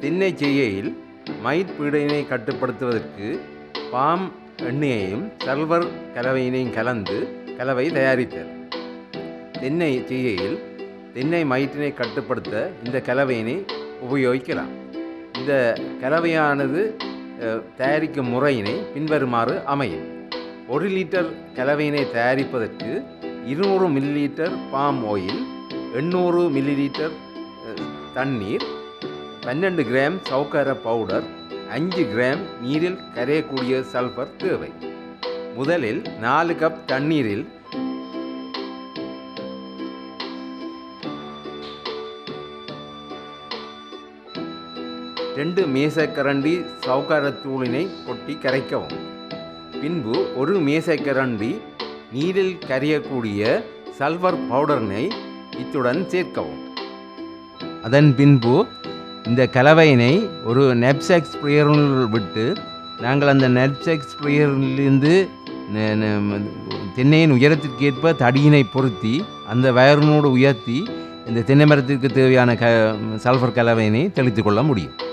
தென்னை செய்கையில் மைட் பீடையினை கட்டுப்படுத்துவதற்கு பாம் எண்ணெயையும் சல்வர் கலவையினையும் கலந்து கலவை தயாரித்தல் தென்னை செய்கையில் தென்னை மயிற்றினை கட்டுப்படுத்த இந்த கலவையினை உபயோகிக்கலாம் இந்த கலவையானது அஹ், தயாரிக்கும் முறையினை பின்வருமாறு அமையும் ஒரு லிட்டர் கலவையினை தயாரிப்பதற்கு இருநூறு மில்லிலிட்டர் பாம் ஆயில் எண்ணூறு மில்லிலிட்டர் அஹ், தண்ணீர் பன்னெண்டு கிராம் சவுக்கர பவுடர் அஞ்சு கிராம் நீரில் கரையக்கூடிய சல்ஃபர் தேவை முதலில் நாலு கப் தண்ணீரில் ரெண்டு மேசக்கரண்டி சவுக்காரத்தூளினை கொட்டி கரைக்கவும் பின்பு ஒரு மேசக்கரண்டி நீரில் கரையக்கூடிய சல்ஃபர் பவுடரினை இத்துடன் சேர்க்கவும் அதன் பின்பு இந்த கலவையினை ஒரு நெப்செக் ஸ்ப்ரேயரில் விட்டு நாங்கள் அந்த நெப்செக் ஸ்ப்ரேயரிலிருந்து ந- ந- தென்னையின் உயரத்திற்கேற்ப தடியினை பொருத்தி அந்த வயரினோடு உயர்த்தி இந்த தென்னை மரத்திற்கு தேவையான க சல்ஃபர் கலவையினை தெளித்து கொள்ள முடியும்